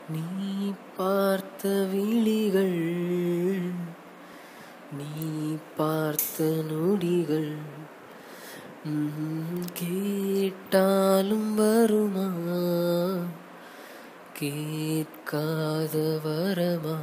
நீ பார்த்த விழிகள் நீ பார்த்த நொடிகள் ம், கேட்டாலும் வருமா கேட்காத வரமா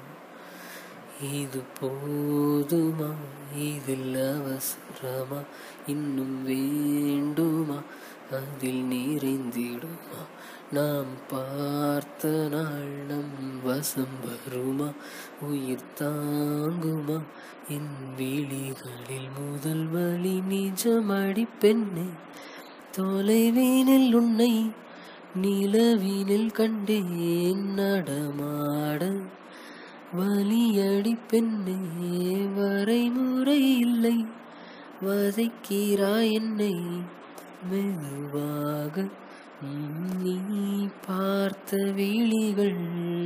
இது போதுமா இதில் அவசரமா இன்னும் வேண்டுமா அதில் நிறைந்திடுமா நாம் பார்த்த நாள் நம் வசம் வருமா உயிர் தாங்குமா என் விழிகளில் முதல் வழி நிஜமடி பெண்ணே தொலைவீனில் உன்னை நிலவினில் கண்டேன் நடமாட வலியடி பெண்ணே வரைமுறை இல்லை வதைக்கிறாய் என்னை மெதுவாக உம், நீ பார்த்த விழிகள்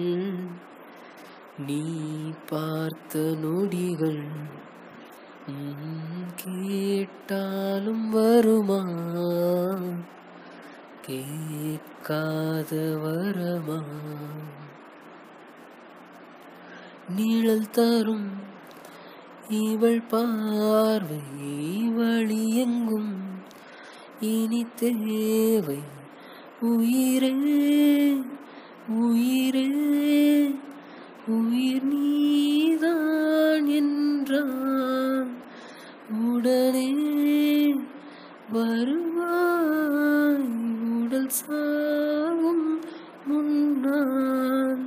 நீ பார்த்த நொடிகள் உம், கேட்டாலும் வருமா கேட்காத வரமா நிழல் தரும் இவள் பார்வை வழி எங்கும் இனி தேவை உயிரே உயிரே உயிர் நீதான் என்றான் உடனே வருவாய் உடல் சாகும் முன்னால்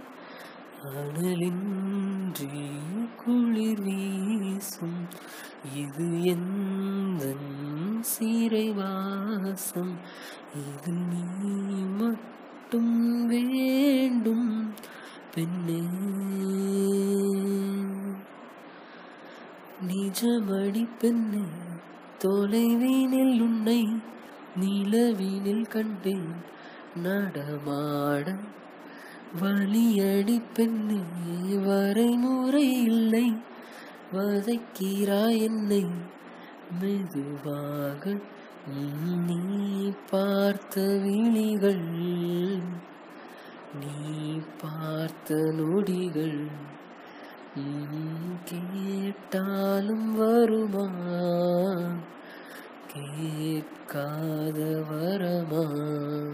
அனலின்றி குளிர் வீசும் இது எந்த சீரைவாசம் இது நீ மட்டும் வேண்டும் பெண்ணே நிஜமடி பெண்ணே தொலைவீனில் உன்னை நிலவினில் கண்டேன் நடமாட வலியடி பெண்ணே வரைமுறை இல்லை வதைக்கிறாய் என்னை மெதுவாக உம், நீ பார்த்த விழிகள் நீ பார்த்த நொடிகள் உம், கேட்டாலும் வருமா கேட்காத வரமா